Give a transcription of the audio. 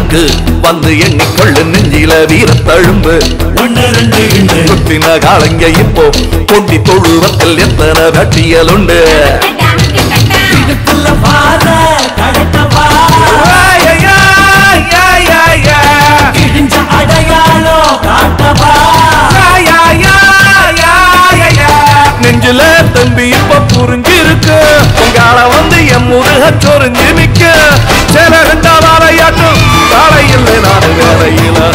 இருக்கு வந்து எண்ணிக்கொள்ளு நெஞ்சில வீரத்தழும்பு ஒன்று ரெண்டு இண்டு குத்தின காலங்க இப்போ கொண்டி தொழுவத்தில் எத்தனை கட்டியல் உண்டு இதுக்குள்ள பாத கடட்டவா இடிஞ்ச அடையாளம் காட்டவா நெஞ்சில தம்பி இப்ப புரிஞ்சிருக்கு உங்கால வந்து என் முருக சொரிஞ்சு நிக்க சில கண்ட வாழையாட்டும் காலையில் நான் வேலையில